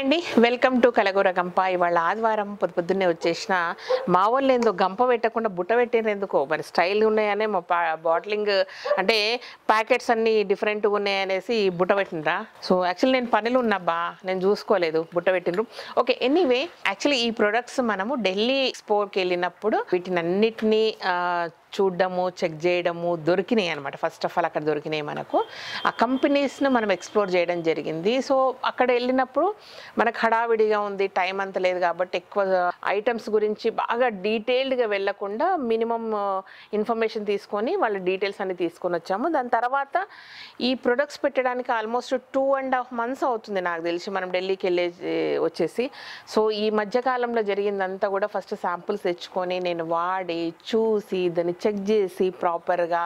అండి welcome to కలగూర గంప ఇవాళ ఆదివారం పొద్దు పొద్దున్నే వచ్చేసిన మా వాళ్ళు ఏందో గంప పెట్టకుండా బుట్ట పెట్టిన ఎందుకో మరి స్టైల్ ఉన్నాయనే మా బాటిలింగ్ అంటే ప్యాకెట్స్ అన్ని డిఫరెంట్గా ఉన్నాయనేసి బుట్ట పెట్టినరా సో యాక్చువల్లీ నేను పనులు ఉన్నబ్బా నేను చూసుకోలేదు బుట్ట పెట్టినరు ఓకే ఎనీవే యాక్చువల్లీ ఈ ప్రొడక్ట్స్ మనము ఢిల్లీ ఎక్స్పోర్ట్కి వెళ్ళినప్పుడు వీటిని అన్నిటినీ చూడడము చెక్ చేయడము దొరికినాయి అనమాట ఫస్ట్ ఆఫ్ ఆల్ అక్కడ దొరికినాయి మనకు ఆ కంపెనీస్ను మనం ఎక్స్ప్లోర్ చేయడం జరిగింది సో అక్కడ వెళ్ళినప్పుడు మనకు హడావిడిగా ఉంది టైం అంత లేదు కాబట్టి ఎక్కువ ఐటమ్స్ గురించి బాగా డీటెయిల్డ్గా వెళ్ళకుండా మినిమం ఇన్ఫర్మేషన్ తీసుకొని వాళ్ళ డీటెయిల్స్ అన్ని తీసుకొని వచ్చాము దాని తర్వాత ఈ ప్రొడక్ట్స్ పెట్టడానికి almost two and half months అవుతుంది నాకు తెలిసి మనం ఢిల్లీకి వెళ్ళే వచ్చేసి సో ఈ మధ్యకాలంలో జరిగిందంతా కూడా ఫస్ట్ శాంపుల్స్ తెచ్చుకొని నేను వాడి చూసి దాన్ని చెక్ చేసి ప్రాపర్గా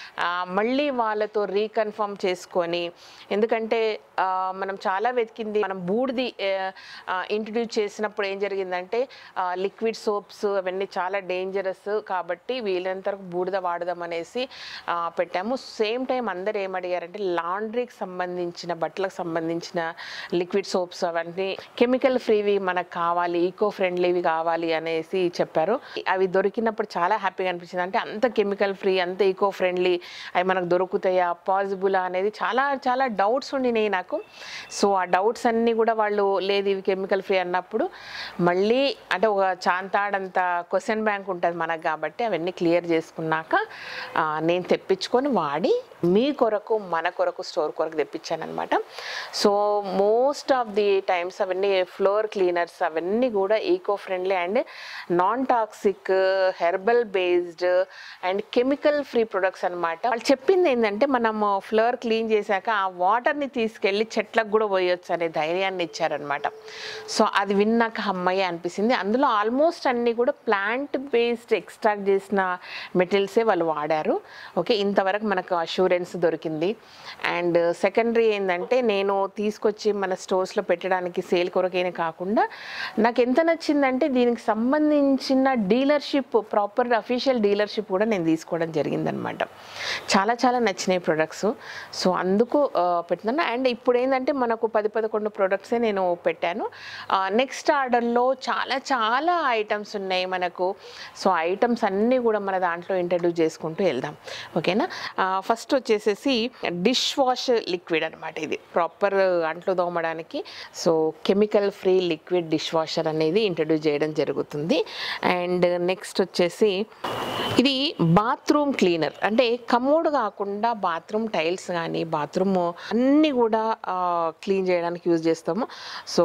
మళ్ళీ వాళ్ళతో రీకన్ఫర్మ్ చేసుకొని ఎందుకంటే ఆ, మనం చాలా వెతికింది మనం బూడిది ఇంట్రడ్యూస్ చేసినప్పుడు ఏం జరిగిందంటే లిక్విడ్ సోప్స్ అవన్నీ చాలా డేంజరస్ కాబట్టి వీలైనంత వరకు బూడిద వాడదాం అనేసి ఆ, పెట్టాము సేమ్ టైం అందరు ఏమడిగారంటే లాండ్రీకి సంబంధించిన బట్టలకు సంబంధించిన లిక్విడ్ సోప్స్ అవన్నీ కెమికల్ ఫ్రీవి మనకు కావాలి ఈకో ఫ్రెండ్లీవి కావాలి అనేసి చెప్పారు అవి దొరికినప్పుడు చాలా హ్యాపీగా అనిపించింది అంటే అంత కెమికల్ ఫ్రీ అంత ఈకో ఫ్రెండ్లీ అవి మనకు దొరుకుతాయా పాసిబులా అనేది చాలా చాలా డౌట్స్ ఉండినాయి నాకు సో ఆ డౌట్స్ అన్నీ కూడా వాళ్ళు లేదు ఇవి కెమికల్ ఫ్రీ అన్నప్పుడు మళ్ళీ అంటే ఒక చాంతాడంత క్వశ్చన్ బ్యాంక్ ఉంటుంది మనకు కాబట్టి అవన్నీ క్లియర్ చేసుకున్నాక ఆ, నేను తెప్పించుకొని వాడి మీ కొరకు మన కొరకు స్టోర్ కొరకు తెప్పించాను అనమాట so most of the times అవన్నీ ఫ్లోర్ క్లీనర్స్ అవన్నీ కూడా eco friendly and non toxic herbal based and chemical free products అనమాట వాళ్ళు చెప్పింది ఏంటంటే మనం ఫ్లోర్ క్లీన్ చేశాక ఆ వాటర్ని తీసుకెళ్ళి చెట్లకు కూడా పోయొచ్చు అనే ధైర్యాన్ని ఇచ్చారనమాట సో అది విన్నాక అమ్మాయి అనిపిస్తుంది అందులో ఆల్మోస్ట్ అన్నీ కూడా ప్లాంట్ బేస్డ్ ఎక్స్ట్రాక్ట్ చేసిన మెటీరియల్సే వాళ్ళు వాడారు ఓకే ఇంతవరకు మనకు అష్యూరెన్స్ దొరికింది అండ్ సెకండరీ ఏంటంటే నేను తీసుకొచ్చి మన స్టోర్స్లో పెట్టడానికి సేల్ కొరకైనా కాకుండా నాకు ఎంత నచ్చిందంటే దీనికి సంబంధించిన డీలర్షిప్ ప్రాపర్ అఫీషియల్ డీలర్షిప్ కూడా నేను తీసుకోవడం జరిగిందనమాట చాలా చాలా నచ్చినాయి ప్రొడక్ట్స్ సో అందుకు ఆ, పెట్టినాను అండ్ ఇప్పుడు ఏంటంటే మనకు పది పదకొండు ప్రొడక్ట్సే నేను పెట్టాను నెక్స్ట్ ఆర్డర్లో చాలా చాలా ఐటమ్స్ ఉన్నాయి మనకు సో ఐటమ్స్ అన్నీ కూడా మన దాంట్లో ఇంట్రడ్యూస్ చేసుకుంటూ వెళ్దాం ఓకేనా ఫస్ట్ వచ్చేసేసి డిష్ వాష్ లిక్విడ్ అనమాట ఇది ప్రాపర్ అంట్లు తోమడానికి so chemical free liquid dish washer అనేది ఇంట్రడ్యూస్ చేయడం జరుగుతుంది అండ్ నెక్స్ట్ వచ్చేసి ఇది బాత్రూమ్ క్లీనర్ అంటే కమోడ్ కాకుండా బాత్రూమ్ టైల్స్ కానీ బాత్రూమ్ అన్నీ కూడా క్లీన్ చేయడానికి యూజ్ చేస్తాము సో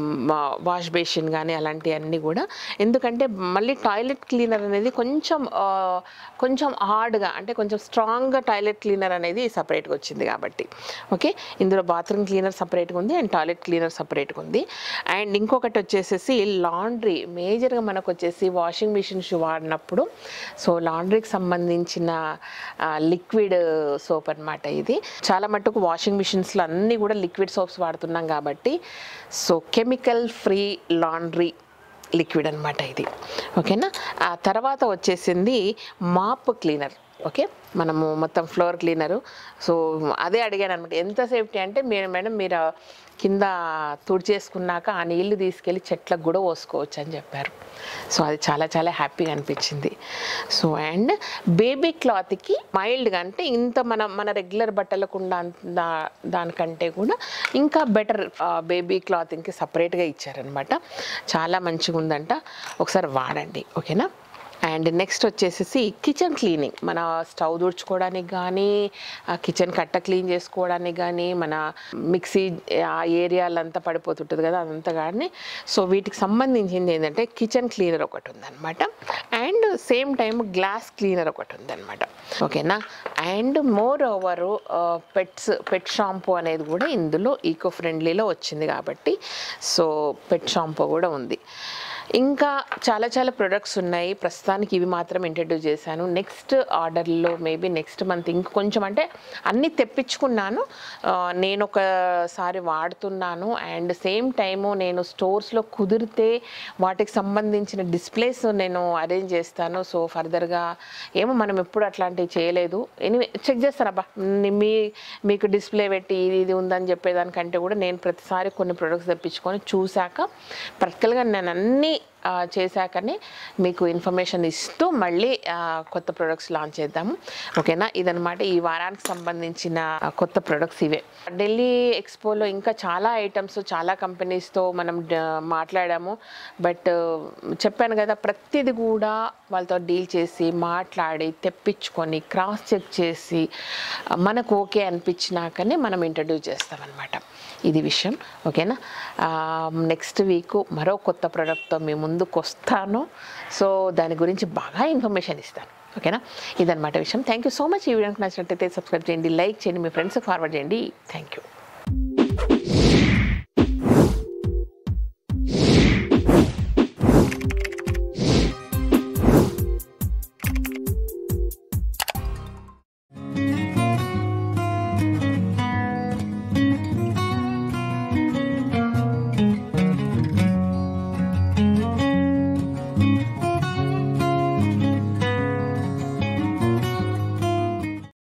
వాష్ బేసిన్ కానీ అలాంటివన్నీ కూడా ఎందుకంటే మళ్ళీ టాయిలెట్ క్లీనర్ అనేది కొంచెం ఆ, కొంచెం హార్డ్గా అంటే కొంచెం స్ట్రాంగ్గా టాయిలెట్ క్లీనర్ అనేది సపరేట్గా వచ్చింది కాబట్టి ఓకే ఇందులో బాత్రూమ్ క్లీనర్ సపరేట్గా ఉంది అండ్ టాయిలెట్ క్లీనర్ సపరేట్గా ఉంది అండ్ ఇంకొకటి వచ్చేసేసి లాండ్రీ మేజర్గా మనకు వచ్చేసి వాషింగ్ మిషన్స్ వాడినప్పుడు సో లాండ్రీకి సంబంధించిన లిక్విడ్ సోప్ అన్నమాట ఇది చాలా మట్టుకు వాషింగ్ మిషన్స్లో అన్నీ కూడా లిక్విడ్ సోప్స్ వాడుతున్నాం కాబట్టి so chemical free laundry liquid అన్నమాట ఇది ఓకేనా ఆ తర్వాత వచ్చేసింది మాప్ క్లీనర్ ఓకే మనము మొత్తం ఫ్లోర్ క్లీనరు సో అదే అడిగాను అనమాట ఎంత సేఫ్టీ అంటే మీరు మేడం మీరు కింద తుడిచేసుకున్నాక ఆ నీళ్లు తీసుకెళ్ళి చెట్లకు కూడా పోసుకోవచ్చు అని చెప్పారు సో అది చాలా చాలా హ్యాపీగా అనిపించింది సో అండ్ బేబీ క్లాత్కి మైల్డ్గా అంటే ఇంత మన మన రెగ్యులర్ బట్టలకు ఉన్న దా- దానికంటే కూడా ఇంకా బెటర్ బేబీ క్లాతింగ్కి సపరేట్గా ఇచ్చారనమాట చాలా మంచిగా ఉందంట ఒకసారి వాడండి ఓకేనా అండ్ నెక్స్ట్ వచ్చేసేసి కిచెన్ క్లీనింగ్ మన స్టవ్ తుడుచుకోవడానికి కానీ కిచెన్ కట్ట క్లీన్ చేసుకోవడానికి కానీ మన మిక్సీ ఆ ఏరియాలంతా పడిపోతుంటుంది కదా అదంతా కానీ సో వీటికి సంబంధించింది ఏంటంటే కిచెన్ క్లీనర్ ఒకటి ఉందన్నమాట and same time glass cleaner ఒకటి ఉందన్నమాట ఓకేనా and moreover pets pet shampoo అనేది కూడా ఇందులో ఈకో ఫ్రెండ్లీలో వచ్చింది కాబట్టి సో పెట్ షాంపూ కూడా ఉంది ఇంకా చాలా చాలా ప్రొడక్ట్స్ ఉన్నాయి ప్రస్తుతానికి ఇవి మాత్రం ఇంట్రడ్యూస్ చేశాను నెక్స్ట్ ఆర్డర్లో మేబీ నెక్స్ట్ మంత్ ఇంకొంచెం అంటే అన్నీ తెప్పించుకున్నాను ఆ, నేను ఒకసారి వాడుతున్నాను అండ్ సేమ్ టైము నేను స్టోర్స్లో కుదిరితే వాటికి సంబంధించిన డిస్ప్లేస్ నేను అరేంజ్ చేస్తాను సో ఫర్దర్గా ఏమో మనం ఎప్పుడు అట్లాంటివి చేయలేదు ఎనివే చెక్ చేస్తారబ్బా ని- మీ మీకు డిస్ప్లే పెట్టి ఇది ఇది ఉందని చెప్పేదానికంటే కూడా నేను ప్రతిసారి కొన్ని ప్రొడక్ట్స్ తెప్పించుకొని చూశాక ప్రాక్టికల్గా నేను అన్నీ ఆ, చేశాకనే మీకు ఇన్ఫర్మేషన్ ఇస్తూ మళ్ళీ ఆ, కొత్త ప్రొడక్ట్స్ లాంచ్ చేద్దాము ఓకేనా ఇదనమాట ఈ వారానికి సంబంధించిన ఆ, కొత్త ప్రొడక్ట్స్ ఇవే ఢిల్లీ ఎక్స్పోలో ఇంకా చాలా ఐటమ్స్ చాలా కంపెనీస్తో మనం డ- మాట్లాడాము బట్ చెప్పాను కదా ప్రతిది కూడా వాళ్ళతో డీల్ చేసి మాట్లాడి తెప్పించుకొని క్రాస్ చెక్ చేసి ఆ, మనకు ఓకే అనిపించినాకనే మనం ఇంట్రడ్యూస్ చేస్తామన్నమాట ఇది విషయం ఓకేనా నెక్స్ట్ వీక్ మరో కొత్త ప్రోడక్ట్తో మీ ముందుకు వస్తాను సో దాని గురించి బాగా ఇన్ఫర్మేషన్ ఇస్తాను ఓకేనా ఇదన్నమాట విషయం థ్యాంక్ యూ సో మచ్ ఈ వీడియోకి నచ్చినట్టయితే సబ్స్క్రైబ్ చేయండి లైక్ చేయండి మీ ఫ్రెండ్స్కి ఫార్వర్డ్ చేయండి థ్యాంక్ యూ